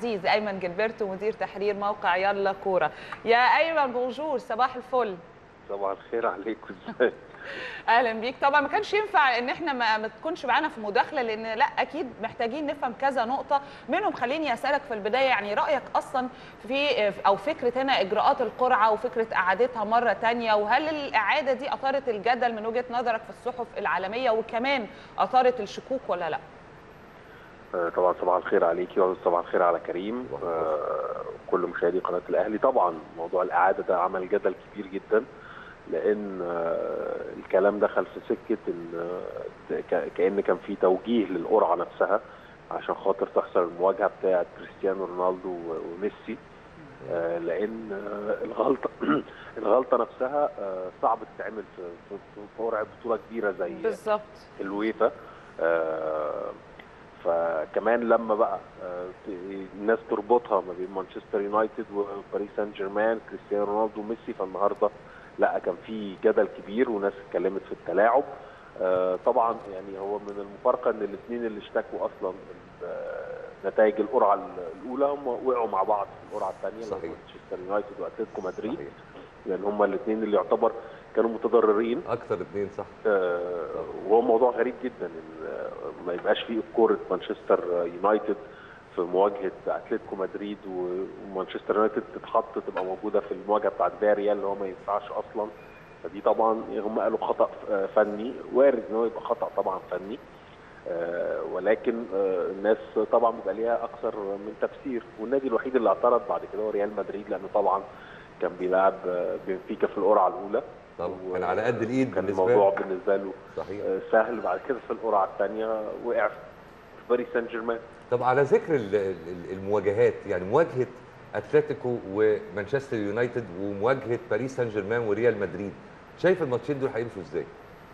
عزيز ايمن جilberto مدير تحرير موقع يلا كوره يا ايمن بونجور صباح الفل صباح الخير عليكم ازاي اهلا بيك طبعا ما كانش ينفع ان احنا ما, ما تكونش معانا في مداخله لان لا اكيد محتاجين نفهم كذا نقطه منهم خليني اسالك في البدايه يعني رايك اصلا في او فكره هنا اجراءات القرعه وفكره اعادتها مره ثانيه وهل الاعاده دي اثارت الجدل من وجهه نظرك في الصحف العالميه وكمان اثارت الشكوك ولا لا؟ آه، طبعا صباح الخير عليكي وصباح الخير على كريم آه، كل مشاهدي قناه الاهلي طبعا موضوع الاعاده ده عمل جدل كبير جدا لان آه، الكلام دخل في سكه ان كان كان في توجيه للقرعه نفسها عشان خاطر تحصل المواجهه بتاعه كريستيانو رونالدو وميسي لان الغلطه الغلطه نفسها صعب تتعمل في في قرعه بطوله كبيره زي بالظبط الويفا فكمان لما بقى الناس تربطها ما بين مانشستر يونايتد وباريس سان جيرمان كريستيانو رونالدو وميسي فالنهارده لا كان في جدل كبير وناس اتكلمت في التلاعب طبعا يعني هو من المفارقه ان الاثنين اللي اشتكوا اصلا نتائج القرعه الاولى هم وقعوا مع بعض في القرعه الثانيه مانشستر يونايتد واتلتيكو مدريد صحيح. لان هم الاثنين اللي يعتبر كانوا متضررين اكثر اثنين صح آه وهو موضوع غريب جدا ان ما يبقاش فيه كوره مانشستر يونايتد في مواجهه اتلتيكو مدريد ومانشستر يونايتد تتحط تبقى موجوده في المواجهه بتاعت فياريال اللي هو ما ينفعش اصلا فدي طبعا هم قالوا خطا فني وارد ان هو يبقى خطا طبعا فني آه ولكن آه الناس طبعا بيبقى ليها اكثر من تفسير والنادي الوحيد اللي اعترض بعد كده هو ريال مدريد لانه طبعا كان بيلعب بنفيكا في القرعه الاولى طبعا كان على قد الايد كان الموضوع بالنسبه له صحيح. سهل بعد كده في القرعه الثانيه وقع في باريس سان جيرمان طب على ذكر المواجهات يعني مواجهه اتلتيكو ومانشستر يونايتد ومواجهه باريس سان جيرمان وريال مدريد شايف الماتشين دول هيمشوا ازاي؟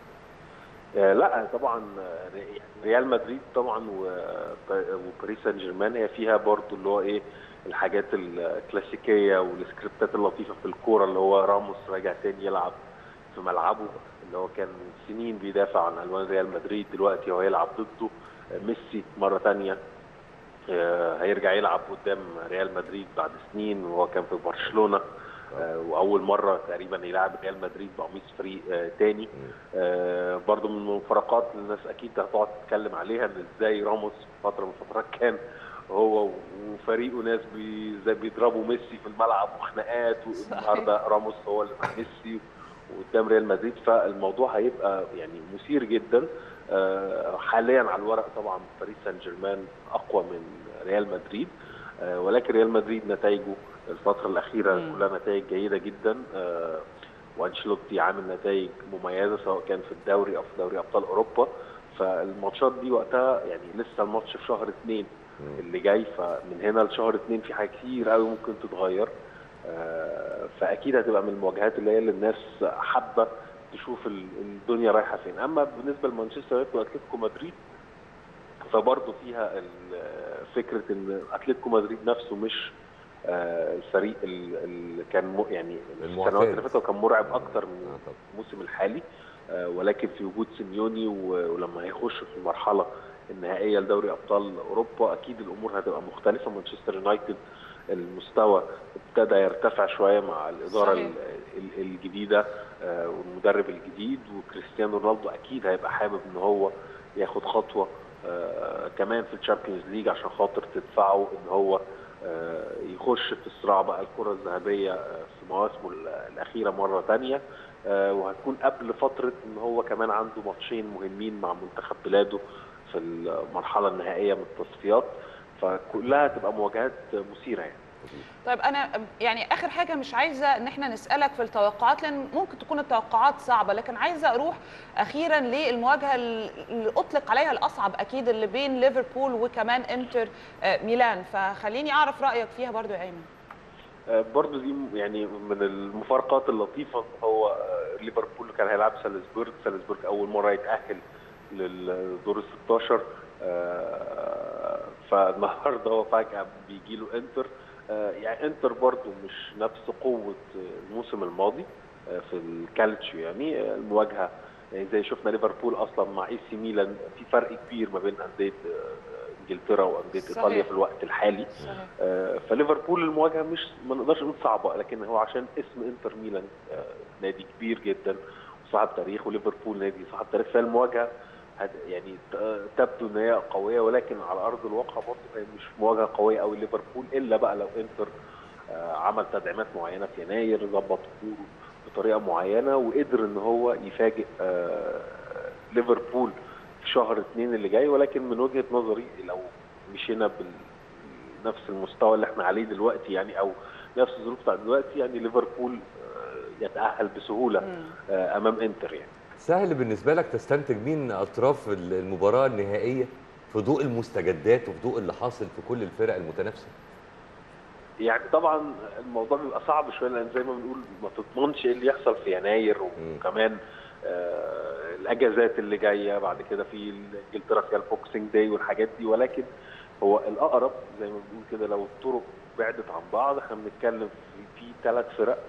آه لا طبعا ريال مدريد طبعا وباريس سان جيرمان هي فيها برضو اللي هو ايه الحاجات الكلاسيكيه والسكريبتات اللطيفه في الكوره اللي هو راموس راجع تاني يلعب في ملعبه اللي هو كان سنين بيدافع عن الوان ريال مدريد دلوقتي هو يلعب ضده ميسي مره ثانيه هيرجع يلعب قدام ريال مدريد بعد سنين وهو كان في برشلونه واول مره تقريبا يلعب ريال مدريد بقميص فريق تاني برضو من المفارقات اللي الناس اكيد هتقعد تتكلم عليها ان ازاي راموس في فتره من الفترات كان هو وفريقه ناس بي زي بيضربوا ميسي في الملعب وخناقات والنهارده راموس هو اللي مع ميسي وقدام ريال مدريد فالموضوع هيبقى يعني مثير جدا حاليا على الورق طبعا باريس سان جيرمان اقوى من ريال مدريد ولكن ريال مدريد نتائجه الفتره الاخيره كلها نتائج جيده جدا وانشيلوتي عامل نتائج مميزه سواء كان في الدوري او في دوري ابطال اوروبا فالماتشات دي وقتها يعني لسه الماتش في شهر اثنين اللي جاي فمن هنا لشهر اثنين في حاجات كتير قوي ممكن تتغير فاكيد هتبقى من المواجهات اللي هي اللي الناس حابه تشوف الدنيا رايحه فين اما بالنسبه لمانشستر يونايتد واتلتيكو مدريد فبرضه فيها فكره ان اتلتيكو مدريد نفسه مش الفريق اللي كان يعني السنوات اللي فاتت كان مرعب اكتر من الموسم الحالي ولكن في وجود سيميوني ولما هيخش في المرحله النهائيه لدوري ابطال اوروبا اكيد الامور هتبقى مختلفه مانشستر يونايتد المستوى ابتدى يرتفع شويه مع الاداره صحيح. الجديده والمدرب الجديد وكريستيانو رونالدو اكيد هيبقى حابب ان هو ياخد خطوه كمان في الشامبيونز ليج عشان خاطر تدفعه ان هو يخش في الصراع بقى الكره الذهبيه في مواسمه الاخيره مره ثانيه وهتكون قبل فتره ان هو كمان عنده ماتشين مهمين مع منتخب بلاده في المرحله النهائيه من التصفيات فكلها تبقى مواجهات مثيره يعني طيب انا يعني اخر حاجه مش عايزه ان احنا نسالك في التوقعات لان ممكن تكون التوقعات صعبه لكن عايزه اروح اخيرا للمواجهه اللي اطلق عليها الاصعب اكيد اللي بين ليفربول وكمان انتر ميلان فخليني اعرف رايك فيها برضو يا ايمن برضو دي يعني من المفارقات اللطيفه هو ليفربول كان هيلعب سالزبورج سالزبورج اول مره يتاهل للدور ال 16 فالنهارده هو فجاه بيجي له انتر يعني انتر برضو مش نفس قوه الموسم الماضي في الكالتشيو يعني المواجهه يعني زي شفنا ليفربول اصلا مع اي سي ميلان في فرق كبير ما بين انديه انجلترا وانديه صحيح. ايطاليا في الوقت الحالي صحيح. آه، فليفربول المواجهه مش ما نقدرش نقول صعبه لكن هو عشان اسم انتر ميلان آه، نادي كبير جدا وصاحب تاريخ وليفربول نادي صاحب تاريخ فالمواجهه هت- يعني ت- تبدو ان هي قويه ولكن على ارض الواقع برضه هي مش مواجهه قويه قوي ليفربول الا بقى لو انتر آه، عمل تدعيمات معينه في يناير ظبط اموره بطريقه معينه وقدر ان هو يفاجئ آه، ليفربول في شهر اثنين اللي جاي ولكن من وجهه نظري لو مشينا بنفس المستوى اللي احنا عليه دلوقتي يعني او نفس الظروف بتاعت دلوقتي يعني ليفربول آه، يتاهل بسهوله مم. آه، امام انتر يعني سهل بالنسبه لك تستنتج مين اطراف المباراه النهائيه في ضوء المستجدات وفي ضوء اللي حاصل في كل الفرق المتنافسه يعني طبعا الموضوع بيبقى صعب شويه لان زي ما بنقول ما تضمنش ايه اللي يحصل في يناير وكمان آه الاجازات اللي جايه بعد كده في انجلترا فيها البوكسنج داي والحاجات دي ولكن هو الاقرب زي ما بنقول كده لو الطرق بعدت عن بعض احنا بنتكلم في, في ثلاث فرق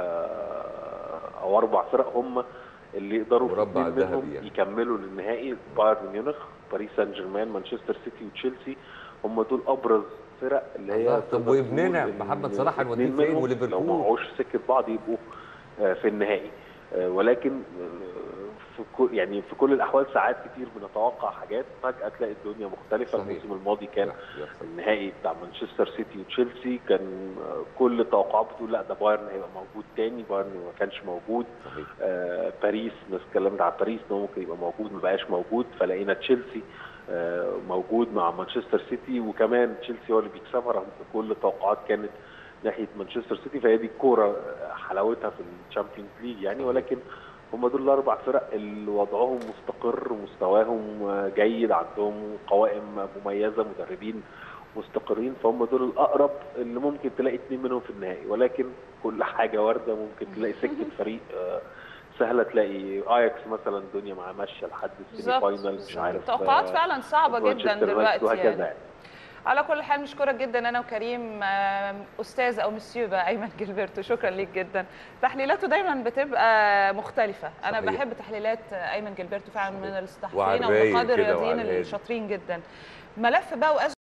آه او اربع فرق هم اللي يقدروا في مربع اتنين الذهبي منهم يعني. يكملوا للنهائي بايرن ميونخ باريس سان جيرمان مانشستر سيتي وتشيلسي هم دول ابرز فرق اللي هي الله، طب تقدر وابننا تقول إن محمد صلاح هنوديه اتنين فين منهم وليفربول؟ لو ما معوش سكه بعض يبقوا آه، في النهائي آه، ولكن آه، في كل يعني في كل الاحوال ساعات كتير بنتوقع حاجات فجاه تلاقي الدنيا مختلفه صحيح. الموسم الماضي كان لا، يحصل. النهائي بتاع مانشستر سيتي وتشيلسي كان آه، كل التوقعات بتقول لا ده بايرن هيبقى موجود تاني بايرن ما كانش موجود صحيح آه، باريس الناس اتكلمت على باريس انه ممكن يبقى موجود ما بقاش موجود فلقينا تشيلسي آه، موجود مع مانشستر سيتي وكمان تشيلسي هو اللي بيكسبها رغم ان كل التوقعات كانت ناحيه مانشستر سيتي فهي دي الكوره آه، حلاوتها في الشامبيونز ليج يعني ولكن هم دول الاربع فرق اللي وضعهم مستقر مستواهم آه، جيد عندهم قوائم مميزه مدربين مستقرين فهم دول الاقرب اللي ممكن تلاقي اثنين منهم في النهائي ولكن كل حاجه وارده ممكن تلاقي سكه فريق آه، سهله تلاقي اياكس مثلا الدنيا معاه ماشيه لحد السيمي بالظبط فاينل مش عارف التوقعات آه، فعلا صعبه جدا مانشستر يونايتد دلوقتي وهكذا يعني يعني. على كل حال نشكرك جدا انا وكريم آه، استاذ او مسيو بقى ايمن جilberto شكرا ليك جدا تحليلاته دايما بتبقى مختلفه انا صحيح. بحب تحليلات ايمن جilberto فعلا من صحيح. الصحفيين او وعلى الرايق النقاد كده الرياضيين وعلى الهادي. الشاطرين جدا ملف بقى وأزمة